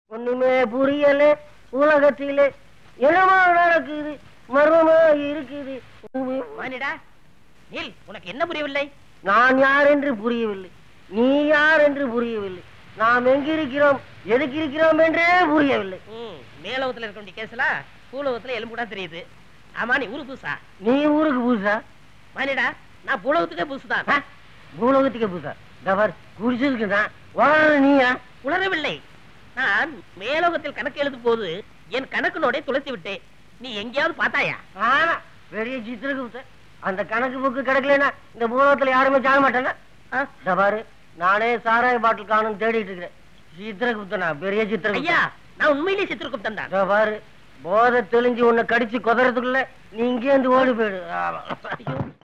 ஒண்ணுமே புரியல உலகத்திலே என்னமா நடக்குது மர்மமா இருக்குது ஒண்ணுமே- மானிடா நில் உனக்கு என்ன புரியவில்லை நான் யார் என்று புரியவில்லை நீ யார் என்று புரியவில்லை நாம் எங்கிருக்கிறோம் எதுக்கு இருக்கிறோம் என்றே புரியவில்லை ம், மேலோகத்துல இருக்க வேண்டிய கேஸ்லாம் பூலோகத்துல எலும்புடா தெரியுது ஆமா நீ ஊரு புதுசா நீ ஊருக்கு புதுசா மானிடா நான் பூலோகத்துக்கே புதுசுதான் ஆ? பூலோகத்துக்கு புதுசா தவர் குடிச்சதுக்கு தான் வளர நீயா உணரவில்லை நான் மேலோகத்தில் கணக்கு எழுதும் போது என் கணக்கு நோடை துளைத்து விட்டேன் நீ எங்கேயாவது பார்த்தாயா ஆமா பெரிய சித்திரகுப்த அந்த கணக்கு புக்கு கிடைக்கலனா இந்த பூலோகத்துல யாருமே சாக மாட்டாங்க ஆ? தபாரு நானே சாராய பாட்டில் காணும் தேடிட்டு இருக்கிறேன் சித்திரகுப்தனா பெரிய ஐயா சித்திரகுப்தன் நான் உண்மையிலேயே சித்திரகுப்தன் தான் இதோ பாரு போதை தெளிஞ்சு உன்னை கடிச்சு குதறதுக்குள்ள நீ இங்கே இருந்து ஓடி போயிடு ஆமா. ஐயோ